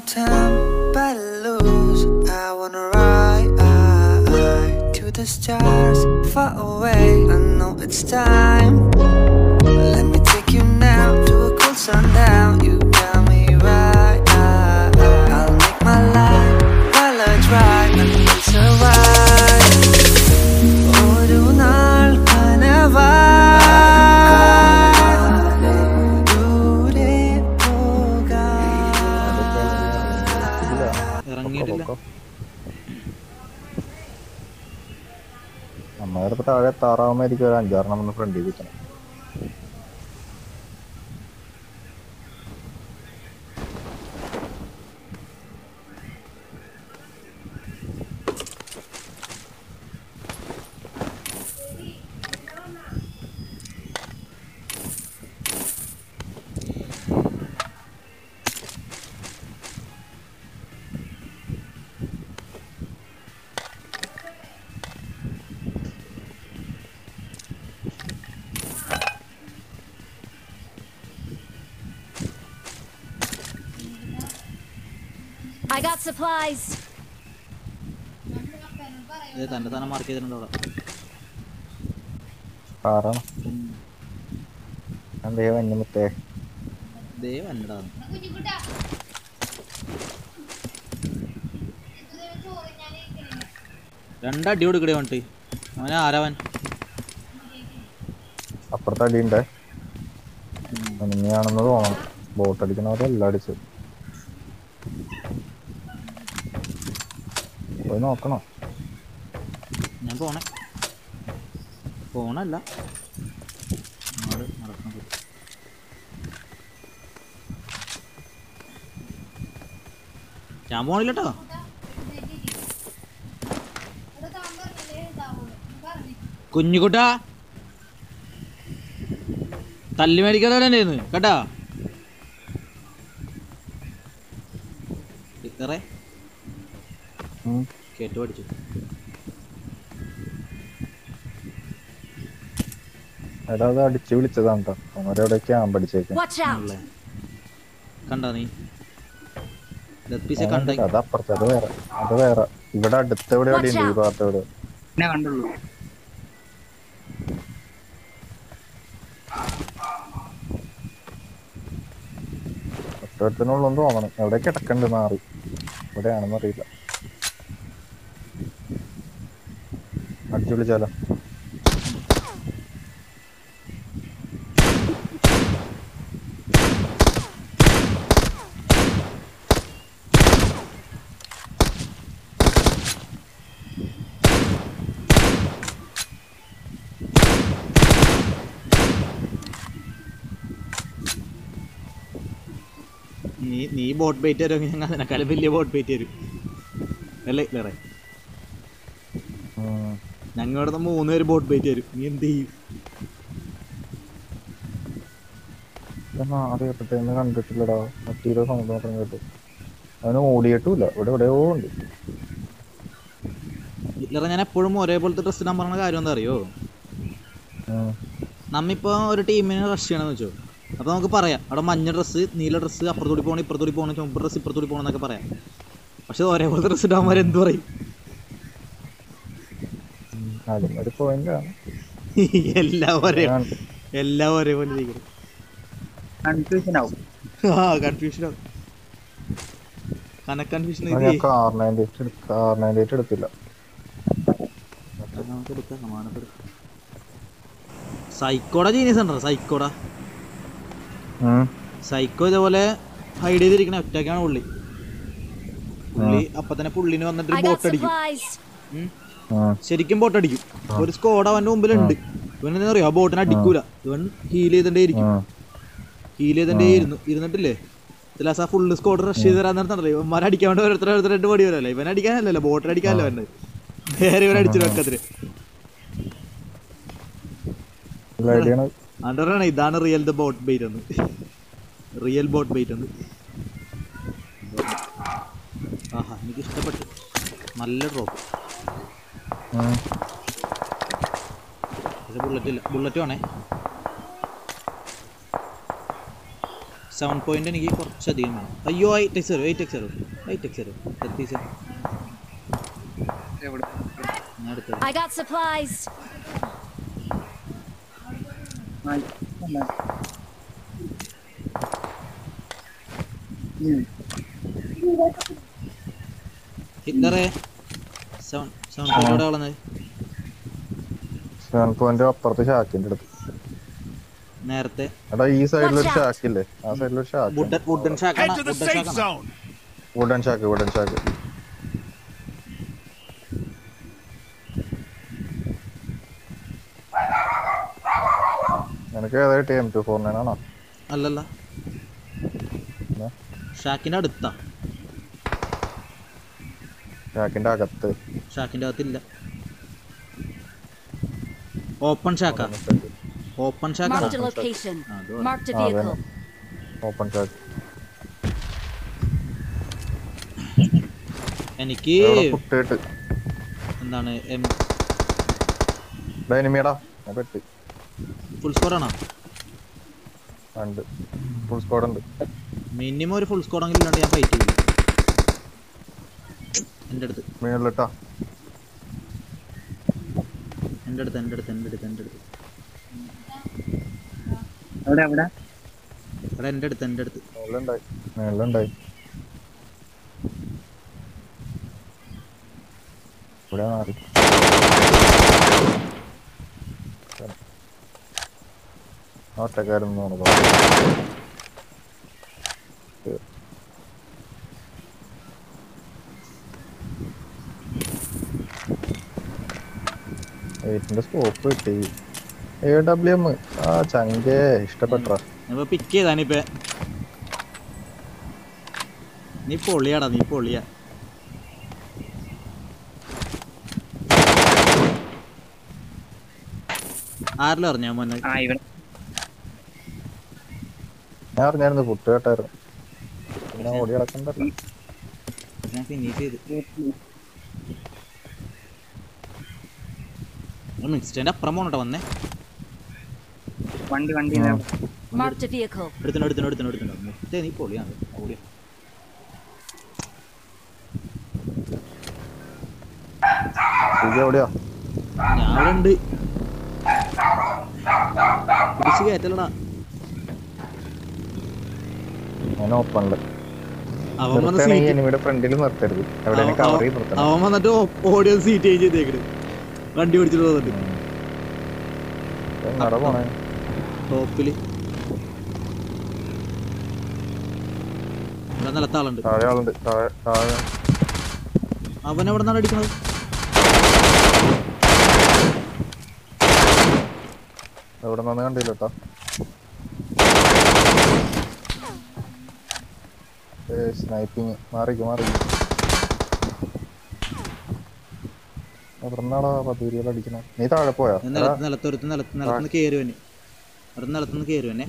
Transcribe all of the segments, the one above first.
time, but lose. I wanna ride to the stars, far away. I know it's time. Let me take you now to a cool sundown. You got me right. I'll make my life while I drive. Let me survive. ഒരു നാൾ കനവാ ദൂരെ പോകാം ഇറങ്ങിയിട്ടില്ല നമ്മുടെ ഇപ്പൊ താഴെ താറാവുമായിരിക്കും ഒരു അഞ്ചാറെണ്ണം ഒന്ന് ഫ്രണ്ടിൽ കിട്ടണം I got supplies. ഇത് തന്നെ തന്നെ മാർക്ക് ചെയ്തിട്ടുണ്ട് അവിടെ കാറാണ് എന്തേ വന്യമുത്തേ ദേ വന്നടാ രണ്ടടി കൊടുക്കടേ വന്നിട്ട് അവൻ ആരാവൻ അപ്പുറത്ത് അടിയുണ്ടേ അനിങ്ങനെയാണെന്ന് തോന്നണം ബോട്ട് അടിക്കണവരെല്ലാം അടിച്ചു പോയി നോക്കണം ഞാൻ പോണേ പോണല്ല അങ്ങോട്ട് നടക്കണം ഞാൻ പോണില്ല കേട്ടോ കുഞ്ഞുകുട്ട തല്ലി മേടിക്കാതെ കേട്ടാ ഇറേ ഉം. കേട്ട് പഠിച്ചു എടാ അത് അടിച്ചു വിളിച്ചതാണ് കേട്ടോ അവരെവിടെ ക്യാമ്പ് അടിച്ചേക്കും Watch out. ആണല്ലേ കണ്ട നീ ഡെത്ത് പീസ് കണ്ട അത് അപ്പുറത്ത് അത് വേറെ അത് വേറെ ഇവിടെ അടുത്ത് എവിടെ Watch അടിയുണ്ട് ഈ out. ഭാഗത്ത് എവിടെ എന്നെ കണ്ടുള്ളൂ ഒറ്റത്തിനുള്ളെന്ന് തോന്നണം എവിടെ കിടക്കണ്ട് മാറി എവിടെയാണെന്ന് അറിയില്ല അടിച്ചു വിളിച്ചാലോ നീ നീ ബോട്ട് ബൈറ്റ് തരുമെങ്കിൽ ഞങ്ങൾ അതിനേക്കാളും വലിയ ബോട്ട് ബൈറ്റ് തരും അല്ലേ വേറെ ഉം. ഞങ്ങൾ ഇവിടെ നിന്ന് മൂന്ന് പേര് ബോട്ട് ബൈറ്റ് തരും നീ എന്ത് ചെയ്യും ഇതെന്നാ അറിയപ്പെട്ടെന്ന് കണ്ടിട്ടില്ലടാ മറ്റീരോ സൗണ്ട് മാത്രം കേട്ടു അവന് ഓടിയിട്ടുമില്ല ഇവിടെ എവിടെയോ ഉണ്ട് ഹിറ്റ്ലറെ ഞാൻ എപ്പോഴും ഒരേപോലത്തെ ഡ്രസ്സ് ഇടാൻ പറഞ്ഞ കാര്യം എന്താ അറിയോ ഉം. നമ്മിപ്പോൾ ഒരു ടീമിനെ റഷ് ചെയ്യണമെന്ന് വെച്ചോ അപ്പോൾ നമുക്ക് പറയാം അവിടെ മഞ്ഞ ഡ്രസ്സ് നീല ഡ്രസ്സ് അപ്പുറത്തൂടി പോകണം ഇപ്പുറത്തൂടി പോകണം ചുമപ്പ് ഡ്രസ്സ് ഇപ്പുറത്തൂടി പോകണം എന്നൊക്കെ പറയാം പക്ഷെ ഒരേപോലത്തെ ഡ്രസ്സ് ഇടാൻ എന്ത് പറയും അതും ഒരു പോയിന്റ് ആണ് എല്ലാം ഒരേ ഞാൻ എല്ലാം ഒരേപോലെ ഇരിക്കണം കൺഫ്യൂഷൻ ആവും ആ കൺഫ്യൂഷൻ ആവും കനക്ക് കൺഫ്യൂഷൻ ഞാൻ car ninety eight car ninety eight എടുത്തില്ല നമുക്ക് എടുക്കാം സമാനത്തെ എടുക്കാം സൈക്കോടെ ജീനിയസ് ഉണ്ടോ സൈക്കോടെ ഉം. സൈക്കോ ഇതേപോലെ ഹൈഡ് ചെയ്തിരിക്കണ ഒറ്റയ്ക്കാണ് പുള്ളി പുള്ളി അപ്പൊ തന്നെ പുള്ളിന് വന്നിട്ട് I got ബോട്ട് അടിക്കും supplies. ഉം. ഉം. ശരിക്കും ബോട്ട് അടിക്കും ഒരു സ്കോഡ് അവന്റെ മുമ്പിലുണ്ട് ഇവൻ എന്താ പറയാ ബോട്ടിനെ അടിക്കൂല ഇവൻ ഹീൽ ചെയ്തേ ഇരിക്കും ഉം. ഹീൽ ചെയ്തേ ഇരുന്നു ഇരുന്നിട്ടില്ലേ ലാസ്റ്റ് ആ ഫുള്ള് സ്കോഡ് റഷ് ചെയ്ത് തരാൻ നേരത്തല്ലേ ഇവന്മാരെ അടിക്കാൻ വേണ്ടി ഓരോരുത്തർ ഓരോരുത്തർ രണ്ട് പടി വരല്ലേ ഇവൻ അടിക്കാനല്ലല്ലോ ബോട്ടിനെ അടിക്കാനല്ലോ അവൻ്റെ വേറെ ഇവൻ അടിച്ചു വെക്കത്തിന് ഉള്ള idea ആണ്. അതുകൊണ്ടാണ് ഇതാണ് റിയൽ ദ ബോട്ട് ബൈറ്റ് എന്ന് റിയൽ ബോട്ട് ബൈറ്റ് എന്ന് ആഹാ എനിക്ക് ഇഷ്ടപ്പെട്ടു നല്ല ഡ്രോപ്പ് ഉം. പക്ഷെ ബുള്ളറ്റ് ഇല്ല ബുള്ളറ്റ് വേണേ സെവൻ പോയിന്റ് എനിക്ക് കുറച്ചധികം വേണം അയ്യോ eight X eight X eight X എത്തിച്ച എവിടെ ഞാൻ എടുത്തത് I got supplies. ആ, അല്ല. ഉം. ഹിറ്റ്ലറെ സെവൻ സെവൻ പോയിന്റ് എവിടെ വളർന്നത് സെവൻ പോയിന്റ് അപ്പുറത്ത് ഷാക്കിന്റെ അടുത്ത് നേരത്തെ എടാ ഈ സൈഡിൽ ഒരു Watch out. ഷാക്കില്ലേ ആ സൈഡിൽ ഒരു ഷാക്ക് വുഡൻ വുഡൻ ഷാക്കാണ് Head to the wooden safe ഷാക്കാണ് zone. Wooden shack wooden shack നിനക്ക് ഏതായിട്ട് എം ടു ഫോർ നയൻ ആണോ അല്ലല്ല പിന്നെ? ഷാക്കിന്റെ അടുത്താ ഷാക്കിന്റെ അകത്ത് ഷാക്കിന്റെ അകത്തില്ല ഓപ്പൺ ഷാക്കാ ഓപ്പൺ ഷാക്കാണ് Marked a location. ആ, അത് Marked a Ah, vehicle. Open shack എനിക്ക് കുട്ടിയിട്ട് എന്താണ് ഡൈനിമിയടാ ഞാൻ പെട്ട് ഫുൾ സ്കോർ ആണോ ഉണ്ട് ഫുൾ സ്ക്വാഡ് ഉണ്ട് മിനിമം ഒരു ഫുൾ സ്കോർ എങ്കിലും ഇല്ലാണ്ട് ഞാൻ ഫൈറ്റ് ചെയ്യും എൻ്റെ അടുത്ത് മീനിലിട്ടാ എൻ്റെ അടുത്ത് എൻ്റെ അടുത്ത് എൻ്റെ അടുത്ത് എൻ്റെ അടുത്ത് എവിടെ എവിടെ എടാ എൻ്റെ അടുത്ത് എൻ്റെ അടുത്ത് മേളിലുണ്ടായി മേളിലുണ്ടായി ഇവിടെ മാറി ഒറ്റക്കാരും എയ്റ്റിന്റെ സ്കോപ്പ് കിട്ടി എ ഡബ്ല്യു എം ആ ചങ്കേ ഇഷ്ടപ്പെട്ട ഞാൻ പിക്ക് ചെയ്താനിപ്പേ നീ പൊളിയാടാ നീ പൊളിയാ ആരിലും അറിഞ്ഞാ മോനെ ആ ഇവിടെ ഞാൻ അറിഞ്ഞായിരുന്നു പുട്ട് കേട്ടായിരുന്നു പിന്നെ ഓടി കിടക്കണ്ടല്ലോ ഞാൻ ഫിനിഷ് ചെയ്ത് മിക്സ്റ്റേൻ്റെ അപ്പുറം പോണട്ടോ വന്നേ വണ്ടി വണ്ടി ഇതാ. Marked a vehicle. എടുത്തിനോ എടുത്തിനോ എടുത്തിനോ എടുത്തിനോ മുറ്റേ നീ പൊളിയാണ് പൊളിയാ ഇത് എവിടെയാ ഞാൻ ഇവിടെ ഉണ്ട് പിടിച്ച് കയറ്റല്ലടാ ഞാൻ ഓപ്പണില് അവൻ വന്ന നിർത്തണേ സീറ്റ് എനിമിയുടെ ഫ്രണ്ടിൽ നിർത്തരുത് എവിടെ അവൻ- കവർ ചെയ്ത് നിർത്തണം അവൻ വന്നിട്ട് ഓഡിയോ സീറ്റ് ചേഞ്ച് ചെയ്തേക്കണ് വണ്ടി പിടിച്ചിട്ട് വന്നിട്ട് എങ്ങടെ പോണേ ടോപ്പില് ഇവിടെ നിലത്ത് ആളുണ്ട് താഴെ ആളുണ്ട് താഴെ താഴെ അവൻ എവിടെ നിന്നാണ് അടിക്കണത് എവിടെ നിന്ന് കണ്ടില്ല കേട്ടോ സ്നൈപ്പിങ് മാറിക്ക് മാറിക്ക് എവിടെ നിന്നാടാ പത്തൂരികൾ അടിക്കണേ നീ താഴെ പോയാ ഞാൻ നിലത്ത് നിലത്തൊരുത്ത് നിലത്ത് നിലത്തുനിന്ന് കയറുവന് ഒരു നിലത്തുനിന്ന് കയറുവനെ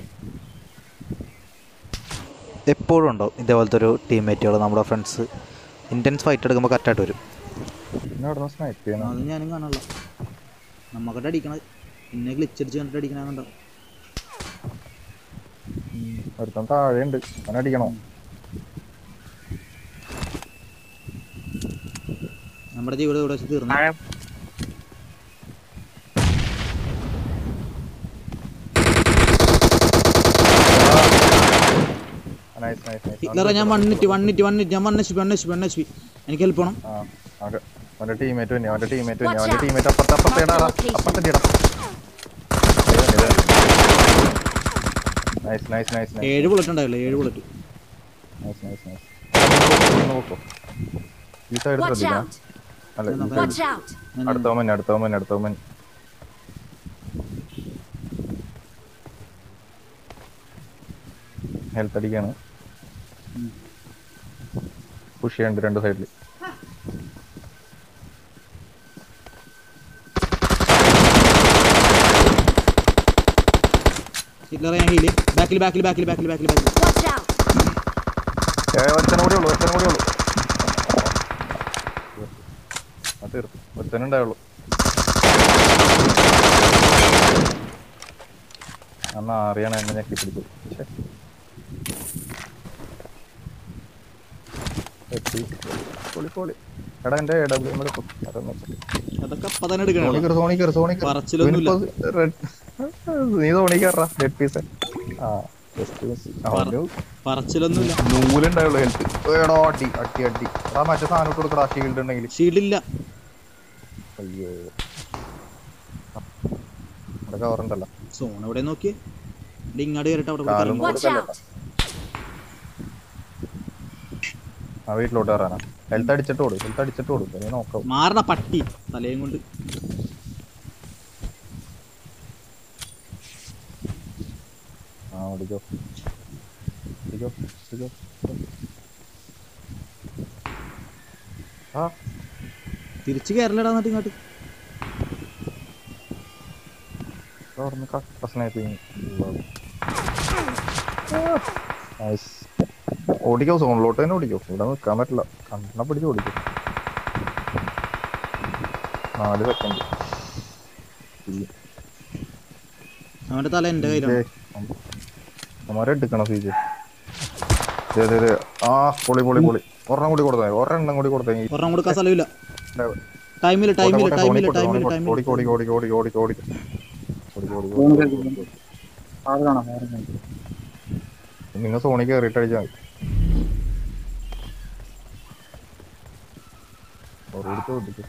എപ്പോഴും ഉണ്ടാവും ഇതേപോലത്തെ ഒരു ടീംമേറ്റുകൾ നമ്മുടെ ഫ്രണ്ട്സ് ഇൻറ്റൻസ് ഫൈറ്റ് എടുക്കുമ്പോൾ കറക്റ്റായിട്ട് വരും പിന്നെ എവിടെ നിന്ന് സ്നൈപ്പ് ചെയ്യണം അത് ഞാനും കാണാനുള്ള നമ്മക്കിട്ട് അടിക്കണത് പിന്നെ ഗ്ലിച്ച് അടിച്ച് കണ്ടിട്ട് അടിക്കണ കണ്ടോ ഒരുത്തൻ താഴെ ഉണ്ട് അവനെ അടിക്കണോ നമ്മുടെ ജീവിതം ഇവിടെ വെച്ച് തീർന്നു താഴെ നൈസ് നൈസ് ഹിറ്റ്ലറെ ഞാൻ one hit one hit one hit ഞാൻ one H P one H P one H P എനിക്ക് ഹെൽപ്പ് ചെയ്യണം ആ അവന്റെ അവന്റെ ടീമേറ്റ് തന്നെ അവന്റെ ടീമേറ്റ് തന്നെ Watch അവന്റെ out. ടീമേറ്റ് അപ്പുറത്തെ അപ്പുറത്തെ ഇടാ location. അപ്പുറത്തെ ഇടാ നൈസ് നൈസ് നൈസ് നൈസ് ഏഴ് ബുള്ളറ്റ് ഉണ്ടാവില്ല ഏഴ് ബുള്ളറ്റ് നൈസ് നൈസ് നൈസ് നോക്കൂ ഈ സൈഡ് Watch ശ്രദ്ധിക്കണം out. അല്ല ഈ Watch സൈഡ് out. അടുത്തവൻ അടുത്തവൻ അടുത്തവൻ ഹെൽത്ത് അടിക്കാണ് പുഷ് ചെയ്യണ്ട് രണ്ട് സൈഡിൽ ഹിറ്റ്ലറെ ഞാൻ ഹീല് ബാക്കിൽ ബാക്കിൽ ബാക്കിൽ ബാക്കിൽ ബാക്കിൽ ബാക്കിൽ Watch out. ഒറ്റനും കൂടെ ഉള്ളൂ ഒറ്റനും കൂടെ ഉള്ളൂ അത് തീർത്തു ഒരുത്തനുണ്ടായുള്ളൂ അന്ന് അറിയണ എന്നെ ഞെക്കി പിടിച്ചു പക്ഷേ എത്തി പൊളി പൊളി എടാ എൻ്റെ എ ഡബ്ല്യു എം എടുക്കും അതൊന്നും അതൊക്കെ അപ്പൊ തന്നെ എടുക്കണം സോണി കയറി സോണി കയറി സോണി കയറി പറച്ചിലൊന്നുമില്ല. ഇവനിപ്പോ red- നീ സോണി കയറാ ഡെഡ് പീസ് ആ ജസ്റ്റ് മിസ് അവന് പറച്ചിലൊന്നുമില്ല നൂലുണ്ടായുള്ളൂ ഹെൽത്ത് എടാ അടി അടി അടി എടാ മറ്റേ സാധനം ഇട്ട് കൊടുക്കടാ ഷീൽഡ് ഉണ്ടെങ്കിൽ ഷീൽഡില്ല അയ്യോ അവിടെ കവർ ഉണ്ടല്ലോ സോൺ എവിടെ നോക്കിയേ ഇവിടെ ഇങ്ങോട്ട് കയറിട്ട് അവിടെ കാലം പോയി Watch out! ആ വീട്ടിലോട്ട് കയറാനാ ഹെൽത്ത് അടിച്ചിട്ട് കൊടു ഹെൽത്ത് അടിച്ചിട്ട് കൊടു നീ നോക്കാം മാറണ പട്ടി തലയും കൊണ്ട് ആ ഓടിക്കോ ഓടിക്കോ ഓടിക്കോ ആ തിരിച്ച് കയറലടാ എന്നിട്ട് ഇങ്ങോട്ട് അവിടുന്ന് കട്ട സ്നൈപ്പിങ് നൈസ് ഓടിക്കോ സോണിലോട്ട് തന്നെ ഓടിക്കോ ഇവിടെ നിൽക്കാൻ പറ്റില്ല കണ്ണ പിടിച്ച് ഓടിക്കോ നാല് സെക്കൻഡ് അവന്റെ തല എന്റെ കയ്യിലാണ് അമ്മമാരെ എടുക്കണം സീജ് ആ പൊളി പൊളി പൊളി ഒരെണ്ണം കൂടി കൊടുത്തേ ഒരെണ്ണം കൂടി കൊടുത്തേ ഒരെണ്ണം കൊടുക്കാൻ സ്ഥലമില്ല ടൈമില്ല ടൈമില്ല ടൈമില്ല ടൈമില്ല ടൈമില്ല ഓടിക്കോ ഓടിക്കോ ഓടിക്കോ ഓടിക്കോ ഓടിക്കോ ഓടിക്കോ ഓടിക്കോ ഓടിക്കോ സോണി ഓടിക്കോ കയറി. ആറ് കാണാം ആറ് കാണാം നിങ്ങൾ സോണി കയറിയിട്ട് അടിച്ചാൽ മതി ഓടിക്കോ ഓടിക്കോ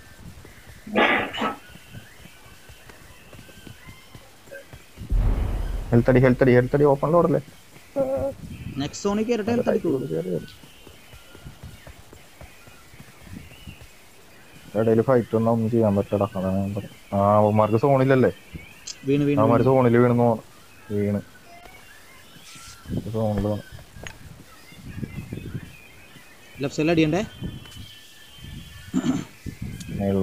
ഹെൽത്ത് അടി ഹെൽത്ത് അടി ഹെൽത്ത് അടി ഓപ്പൺ ലോഡല്ലേ നെക്സ്റ്റ് സോണിൽ കയറട്ടെ health അടിക്കുള്ളൂ ഇടയിൽ ഫൈറ്റ് ഒന്നും ഒന്നും ചെയ്യാൻ പറ്റടാ അതാണ് ഞാൻ പറഞ്ഞത്. ആ അവന്മാർക്ക് സോണില്ലല്ലേ വീണ് വീണ് അവന്മാര് സോണില് വീണെന്ന് തോന്നുന്നു വീണ് സോണില് ലെഫ്റ്റ് സൈഡിൽ അടിയണ്ടേ മേളില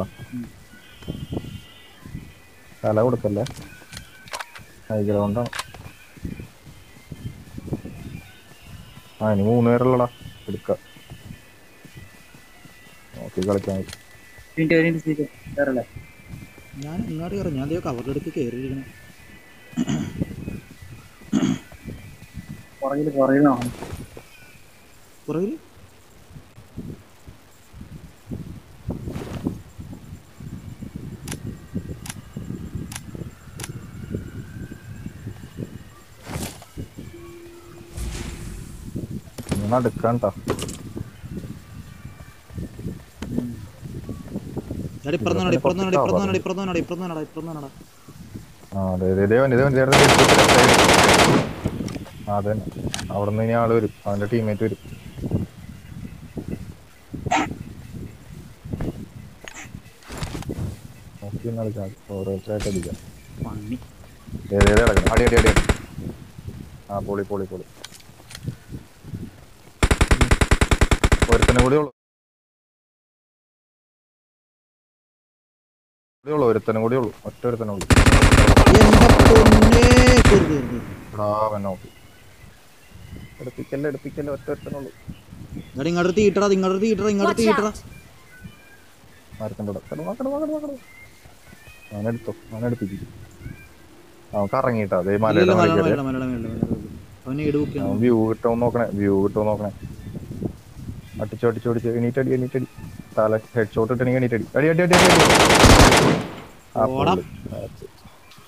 തല കൊടുക്കല്ലേ ഹൈ ഗ്രൗണ്ടാണ് ആ ഇനി മൂന്ന് പേരുള്ളടാ എടുക്ക നോക്കി കളിക്കാൻ മതി. മിനിറ്റ് ഒരു മിനിറ്റ് സീറ്റ് കയറല്ലേ ഞാൻ ഇങ്ങോട്ട് കയറും ഞാൻ ദൈവം കവറിലെടുത്ത് കയറിയിരിക്കണം പുറകിൽ പുറകിലാണ് പുറകിൽ ഇനി നടുക്കാൻ ട്ടാ എടാ ഇപ്പുറന്നാണ് ഇപ്പുറന്നാണ് ഇപ്പുറന്നാണ് ഇപ്പുറന്നാണ് ഇപ്പുറന്നാണ് ഇപ്പുറന്നാണ് ആ അതെ അതെ ഇതേ വണ്ടി ഇതേ വണ്ടി ചേട്ടൻ left side, left side. ആ അതെ അവിടെ നിന്ന് ഇനി ആള് വരും അവന്റെ ടീമേറ്റ് വരും നോക്കി നിന്ന് കളിക്കാം ഓരോരുത്തരായിട്ട് അടിക്കാം പന്നി ദേ, ദേ, ദേ കിടക്കുന്നു. അടി അടി അടി അടി. ആ പൊളി പൊളി പൊളി ഒരുത്തനും കൂടി ഉള്ളു കൂടി ഉള്ളു ഒരുത്തനും കൂടി ഉള്ളു ഒറ്റ ഒരുത്തനും ഉള്ളു എന്റെ പൊന്നേ കയറി കയറി എടാ അവൻ നോക്കി എടുപ്പിക്കല്ലേ എടുപ്പിക്കല്ലേ ഒറ്റ ഒരുത്തനുള്ളു എടാ ഇങ്ങോട്ട് തീട്ടടാ ഇങ്ങോട്ട് തീട്ടടാ ഇങ്ങോട്ട് Watch തീട്ടടാ out! മരത്തിൻ്റെ അവിടെ കിടന്നു കിടന്നു കിടന്നു കിടന്നു അവനെടുത്തോ അവനെടുപ്പിക്കും അവൻ കറങ്ങിട്ടാ അതേ മലയുടെ മലയുടെ മലയ്ക്ക് മലയുടെ മലയുടെ മലയുടെ മലയുടെ അവനെ ഇടുവൊക്കെയാണ് അവൻ വ്യൂ കിട്ടുമോ നോക്കണേ വ്യൂ കിട്ടുമോ നോക്കണേ അടിച്ചു അടിച്ചു അടിച്ചു എണീറ്റടി എണീറ്റടി തല ഹെഡ് ഷോട്ട് ഇട്ടെങ്കിൽ എണീറ്റടി അടി അടി അടി അടി അടി ആ, ഓടാ. പുള്ളി. That's it.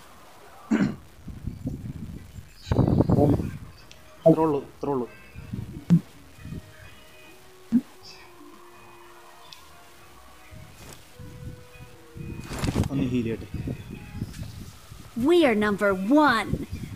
ഇത്രേ ഉള്ളൂ ഇത്രേ ഉള്ളൂ ഒന്ന് ഹീൽ ചെയ്യട്ടെ We are number one.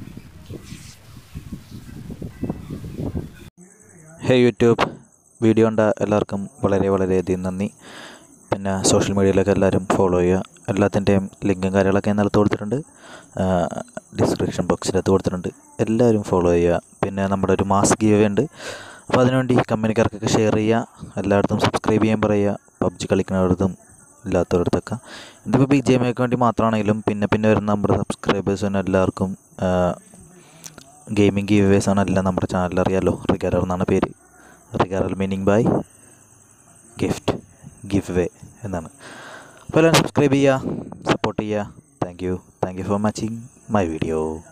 Hey YouTube video കണ്ട എല്ലാവർക്കും വളരെ വളരെയധികം നന്ദി പിന്നെ സോഷ്യൽ മീഡിയയിലൊക്കെ എല്ലാവരും ഫോളോ ചെയ്യുക എല്ലാത്തിൻ്റെയും ലിങ്കും കാര്യങ്ങളൊക്കെ ഞാൻ നിലത്ത് കൊടുത്തിട്ടുണ്ട് ഡിസ്ക്രിപ്ഷൻ ബോക്സിനകത്ത് കൊടുത്തിട്ടുണ്ട് എല്ലാവരും ഫോളോ ചെയ്യുക പിന്നെ നമ്മുടെ ഒരു മാസ് ഗീവ് ഉണ്ട് അപ്പോൾ അതിനുവേണ്ടി കമ്പനിക്കാർക്കൊക്കെ ഷെയർ ചെയ്യുക എല്ലായിടത്തും സബ്സ്ക്രൈബ് ചെയ്യാൻ പറയുക പബ്ജി കളിക്കുന്നവരടുത്തും ഇല്ലാത്തവരടുത്തൊക്കെ ഇതിപ്പോൾ ബി ജെ എമ്മയ്ക്ക് വേണ്ടി മാത്രമാണെങ്കിലും പിന്നെ പിന്നെ വരുന്ന നമ്മുടെ സബ്സ്ക്രൈബേഴ്സിന് എല്ലാവർക്കും ആ, ഗെയിമിംഗ് ഗീവേഴ്സ് ആണ് എല്ലാം നമ്മുടെ ചാനലിൽ അറിയാലോ റിഗാരർ എന്നാണ് പേര് റിഗാരർ meaning by gift giveaway എന്നാണ് അപ്പോൾ എല്ലാവരും സബ്സ്ക്രൈബ് ചെയ്യുക സപ്പോർട്ട് ചെയ്യുക thank you thank you for watching my video